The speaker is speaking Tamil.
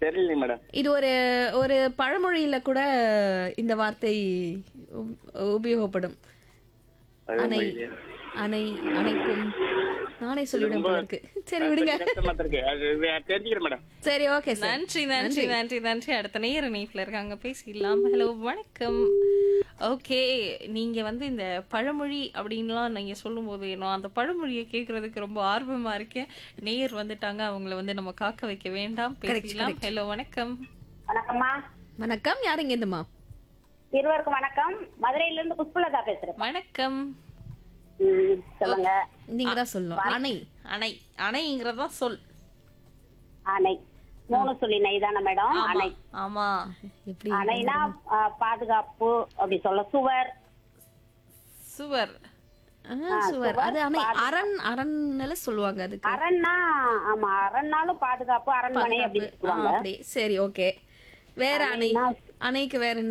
தெரியலைங்க மேடம் இது ஒரு ஒரு பழமொழியில கூட இந்த வார்த்தை உப்- உபயோகப்படும் அணை அணை அணைக்கும் நானே சொல்லிவிடும் போல இருக்கு சரி விடுங்க கஷ்டமா தான் இருக்கு அது வே- தெரிஞ்சுக்கிறேன் மேடம் சரி ஓகே சார் நன்றி நன்றி நன்றி நன்றி அடுத்த நேர நீட்ல இருக்காங்க பேசிடலாம் ஹலோ வணக்கம் ஓகே நீங்க வந்து இந்த பழமொழி அப்படின்லாம் நீங்க சொல்லும்போது ஏனோ அந்த பழமொழியை கேட்கறதுக்கு ரொம்ப ஆர்வமா இருக்கேன் நேர் வந்துட்டாங்க அவங்கள வந்து நம்ம காக்க வைக்க வேண்டாம் பேசிடலாம் ஹலோ வணக்கம் வணக்கம்மா வணக்கம் யாருங்க இந்தம்மா இருவருக்கும் வணக்கம் மதுரையில இருந்து புஷ்பலதா பேசுறேன் வணக்கம் ம், சொல்லுங்க நீங்க தான் சொல்லணும் அணை அணை அணைங்கிறதா சொல் அணை மூணு சொல்லி நெய் தானே மேடம் ஆமா அணை ஆமா எப்படி அணைனா ஆ, பாதுகாப்பு அப்படி சொல்ல சுவர் சுவர் ஆ, சுவர் அது அணை அரண் அரண்ல சொல்லுவாங்க அதுக்கு அரண்னா ஆமா அரண்னாலும் பாதுகாப்பு அரண்மனை பாதுகாப்பு. அப்படின்னு ஆ, சொல்லுவாங்க அப்படி சரி ஓகே வேற அணை அணைக்கு வேற என்ன